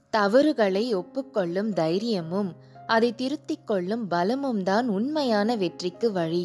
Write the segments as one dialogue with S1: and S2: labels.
S1: தவறுகளை ஒப்புக்கொள்ளும் தைரியமும் அதை திருத்திக் கொள்ளும் பலமும் தான் உண்மையான வெற்றிக்கு வழி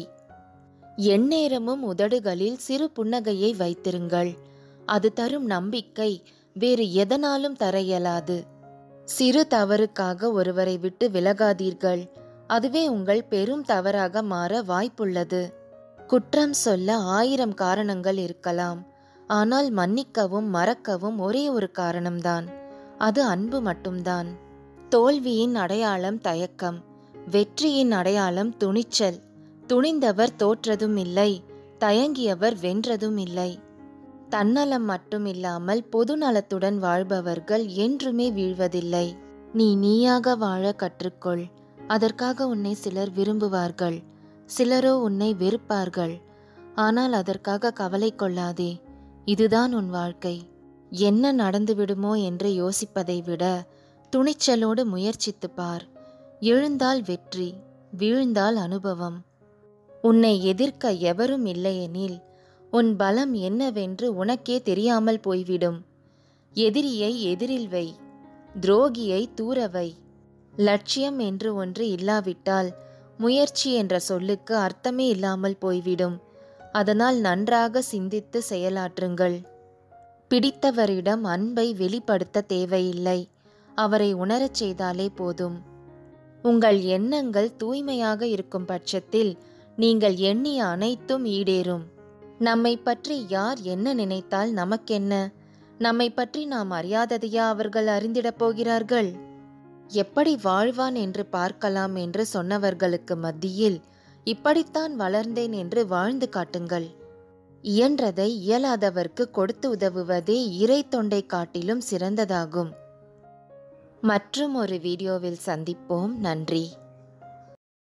S1: எந்நேரமும் உதடுகளில் சிறு புன்னகையை வைத்திருங்கள் அது தரும் நம்பிக்கை வேறு எதனாலும் தர இயலாது சிறு தவறுக்காக ஒருவரை விட்டு விலகாதீர்கள் அதுவே உங்கள் பெரும் தவறாக மாற வாய்ப்புள்ளது குற்றம் சொல்ல ஆயிரம் காரணங்கள் இருக்கலாம் ஆனால் மன்னிக்கவும் மறக்கவும் ஒரே ஒரு காரணம்தான் அது அன்பு மட்டும்தான் தோல்வியின் அடையாளம் தயக்கம் வெற்றியின் அடையாளம் துணிச்சல் துணிந்தவர் தோற்றதும் இல்லை தயங்கியவர் வென்றதும் இல்லை தன்னலம் மட்டுமில்லாமல் பொது நலத்துடன் வாழ்பவர்கள் என்றுமே வீழ்வதில்லை நீ நீயாக வாழ கற்றுக்கொள் அதற்காக உன்னை சிலர் விரும்புவார்கள் சிலரோ உன்னை வெறுப்பார்கள் ஆனால் அதற்காக கவலை கொள்ளாதே இதுதான் உன் வாழ்க்கை என்ன நடந்துவிடுமோ என்று யோசிப்பதை விட துணிச்சலோடு முயற்சித்துப் பார் எழுந்தால் வெற்றி வீழ்ந்தால் அனுபவம் உன்னை எதிர்க்க எவரும் இல்லையெனில் உன் பலம் என்னவென்று உனக்கே தெரியாமல் போய்விடும் எதிரியை எதிரில் வை துரோகியை தூரவை லட்சியம் என்று ஒன்று இல்லாவிட்டால் முயற்சி என்ற சொல்லுக்கு அர்த்தமே இல்லாமல் போய்விடும் அதனால் நன்றாக சிந்தித்து செயலாற்றுங்கள் பிடித்தவரிடம் அன்பை வெளிப்படுத்த தேவையில்லை அவரை உணரச் செய்தாலே போதும் உங்கள் எண்ணங்கள் தூய்மையாக இருக்கும் பட்சத்தில் நீங்கள் எண்ணிய அனைத்தும் ஈடேறும் நம்மை பற்றி யார் என்ன நினைத்தால் நமக்கென்ன நம்மை பற்றி நாம் அறியாததையா அவர்கள் அறிந்திடப் போகிறார்கள் எப்படி வாழ்வான் என்று பார்க்கலாம் என்று சொன்னவர்களுக்கு மத்தியில் இப்படித்தான் வளர்ந்தேன் என்று வாழ்ந்து காட்டுங்கள் இயன்றதை இயலாதவர்க்கு கொடுத்து உதவுவதே இறை தொண்டை காட்டிலும் சிறந்ததாகும் மற்றும் ஒரு வீடியோவில் சந்திப்போம் நன்றி